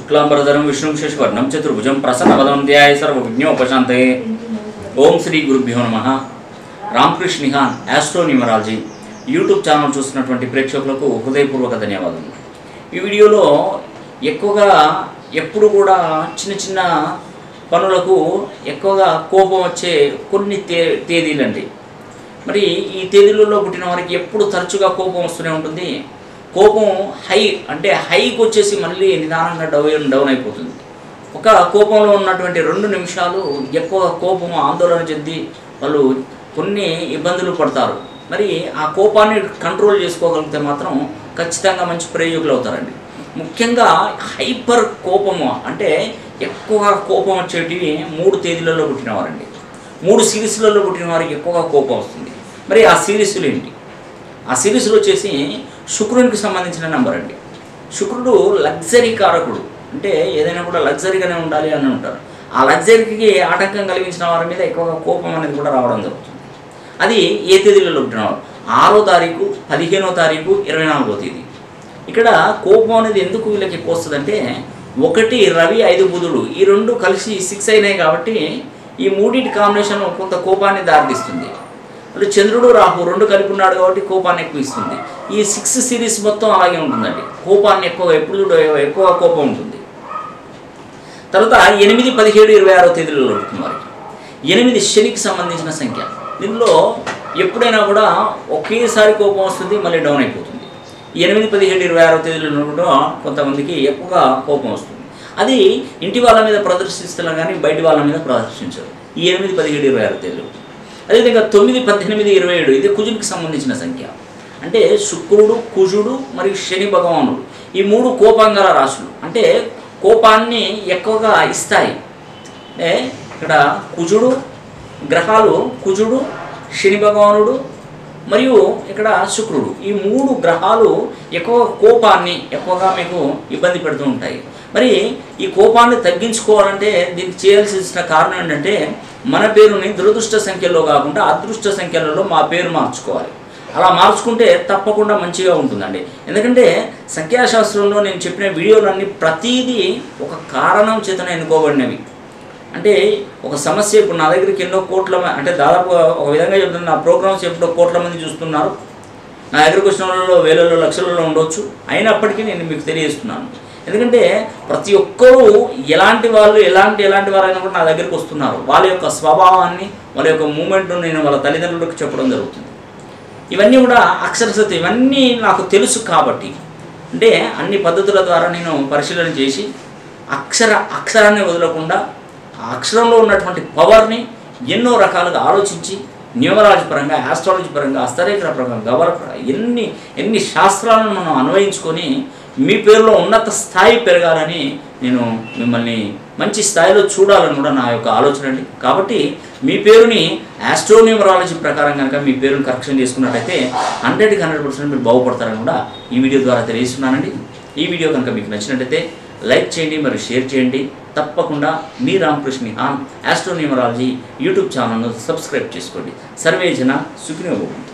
శుక్లాంబరధరం విష్ణు శశివర్ణం చతుర్భుజం ప్రసన్నవదం ధ్యాయ సర్వవిజ్ఞోపశాంతే ఓం శ్రీ గురుభ్యో నమ రామకృష్ణ నిహాన్ యాస్ట్రో న్యూమరాలజీ యూట్యూబ్ ఛానల్ చూస్తున్నటువంటి ప్రేక్షకులకు హృదయపూర్వక ధన్యవాదాలు ఈ వీడియోలో ఎక్కువగా ఎప్పుడు కూడా చిన్న చిన్న పనులకు ఎక్కువగా కోపం వచ్చే కొన్ని తే తేదీలండి మరి ఈ తేదీలలో పుట్టిన వారికి ఎప్పుడు తరచుగా కోపం వస్తూనే ఉంటుంది కోపం హై అంటే హైకి వచ్చేసి మళ్ళీ నిదానంగా డౌన్ డౌన్ అయిపోతుంది ఒక కోపంలో ఉన్నటువంటి రెండు నిమిషాలు ఎక్కువ కోపం ఆందోళన చెంది వాళ్ళు కొన్ని ఇబ్బందులు పడతారు మరి ఆ కోపాన్ని కంట్రోల్ చేసుకోగలిగితే మాత్రం ఖచ్చితంగా మంచి ప్రయోజకులు అవుతారండి ముఖ్యంగా హైపర్ కోపము అంటే ఎక్కువగా కోపం వచ్చేటివి మూడు తేదీలలో పుట్టినవారండి మూడు సిరీస్లలో పుట్టిన వారికి ఎక్కువగా కోపం వస్తుంది మరి ఆ సిరీస్లు ఏంటి ఆ సిరీస్లో వచ్చేసి శుక్రునికి సంబంధించిన నెంబర్ అండి శుక్రుడు లగ్జరీ కారకుడు అంటే ఏదైనా కూడా లగ్జరీగానే ఉండాలి అని ఉంటారు ఆ లగ్జరీకి ఆటంకం కలిగించిన వారి మీద ఎక్కువగా కోపం అనేది కూడా రావడం జరుగుతుంది అది ఏ తేదీలలో పుట్టినవారు ఆరో తారీఖు పదిహేనో తారీఖు ఇరవై నాలుగో తేదీ ఇక్కడ కోపం అనేది ఎందుకు వీళ్ళకి ఎక్కువ వస్తుందంటే ఒకటి రవి ఐదు బుధుడు ఈ రెండు కలిసి సిక్స్ అయినాయి కాబట్టి ఈ మూడింటి కాంబినేషన్ కొంత కోపాన్ని దారితీస్తుంది అంటే చంద్రుడు రాహు రెండు కలిపి ఉన్నాడు కాబట్టి కోపాన్ని ఎక్కువ ఇస్తుంది ఈ సిక్స్ సిరీస్ మొత్తం అలాగే ఉంటుందండి కోపాన్ని ఎక్కువ ఎప్పుడు చూడ ఎక్కువ కోపం ఉంటుంది తర్వాత ఎనిమిది పదిహేడు ఇరవై ఆరో తేదీలలో ఉంటుంది వారికి ఎనిమిది శనికి సంబంధించిన సంఖ్య దీనిలో ఎప్పుడైనా కూడా ఒకేసారి కోపం వస్తుంది మళ్ళీ డౌన్ అయిపోతుంది ఈ ఎనిమిది పదిహేడు ఇరవై ఆరో తేదీలలో కూడా కొంతమందికి ఎక్కువగా కోపం వస్తుంది అది ఇంటి వాళ్ళ మీద ప్రదర్శిస్తున్నా కానీ బయటి వాళ్ళ మీద ప్రదర్శించరు ఈ ఎనిమిది పదిహేడు ఇరవై ఆరో తేదీలు అదేవిధంగా తొమ్మిది పద్దెనిమిది ఇరవై ఏడు ఇది కుజునికి సంబంధించిన సంఖ్య అంటే శుక్రుడు కుజుడు మరియు శని భగవానుడు ఈ మూడు కోపంగల రాశులు అంటే కోపాన్ని ఎక్కువగా ఇస్తాయి అంటే ఇక్కడ కుజుడు గ్రహాలు కుజుడు శని భగవానుడు మరియు ఇక్కడ శుక్రుడు ఈ మూడు గ్రహాలు ఎక్కువ కోపాన్ని ఎక్కువగా మీకు ఇబ్బంది పెడుతూ ఉంటాయి మరి ఈ కోపాన్ని తగ్గించుకోవాలంటే దీనికి చేయాల్సిన కారణం ఏంటంటే మన పేరుని దురదృష్ట సంఖ్యలో కాకుండా అదృష్ట సంఖ్యలలో మా పేరు మార్చుకోవాలి అలా మార్చుకుంటే తప్పకుండా మంచిగా ఉంటుందండి ఎందుకంటే సంఖ్యాశాస్త్రంలో నేను చెప్పిన వీడియోలన్నీ ప్రతీదీ ఒక కారణం చేతనే ఎన్నుకోబడినవి అంటే ఒక సమస్య ఇప్పుడు నా దగ్గరికి ఎన్నో కోట్ల మ- అంటే దాదాపు ఒక విధంగా చెప్తున్నా నా ప్రోగ్రామ్స్ ఎప్పుడో కోట్ల మంది చూస్తున్నారు నా దగ్గరకు వచ్చిన వాళ్ళలో వేలలో లక్షలలో ఉండొచ్చు అయినప్పటికీ నేను మీకు తెలియజేస్తున్నాను ఎందుకంటే ప్రతి ఒక్కరూ ఎలాంటి వాళ్ళు ఎలాంటి ఎలాంటి వారైనా కూడా నా దగ్గరికి వస్తున్నారు వాళ్ళ యొక్క స్వభావాన్ని వాళ్ళ యొక్క మూమెంట్ను నేను వాళ్ళ తల్లిదండ్రులకు చెప్పడం జరుగుతుంది ఇవన్నీ కూడా అక్షరసత ఇవన్నీ నాకు తెలుసు కాబట్టి అంటే అన్ని పద్ధతుల ద్వారా నేను పరిశీలన చేసి అక్షర అక్షరాన్ని వదలకుండా ఆ అక్షరంలో ఉన్నటువంటి పవర్ని ఎన్నో రకాలుగా ఆలోచించి న్యూమరాలజీ పరంగా ఆస్ట్రాలజీ పరంగా హస్తరేఖల పరంగా గవర పరంగా ఎన్ని ఎన్ని శాస్త్రాలను మనం అన్వయించుకొని మీ పేరులో ఉన్నత స్థాయి పెరగాలని నేను మిమ్మల్ని మంచి స్థాయిలో చూడాలని కూడా నా యొక్క ఆలోచన అండి కాబట్టి మీ పేరుని ఆస్ట్రోన్యూమరాలజీ ప్రకారం కనుక మీ పేరుని కరెక్షన్ చేసుకున్నట్టయితే హండ్రెడ్కి హండ్రెడ్ పర్సెంట్ మీరు బాగుపడతారని కూడా ఈ వీడియో ద్వారా తెలియజేస్తున్నానండి ఈ వీడియో కనుక మీకు నచ్చినట్టయితే లైక్ చేయండి మరియు షేర్ చేయండి తప్పకుండా మీ రామకృష్ణ హాన్ ఆస్ట్రోన్యూమరాలజీ యూట్యూబ్ ఛానల్ను సబ్స్క్రైబ్ చేసుకోండి సర్వే జన సుఖినోభవంతు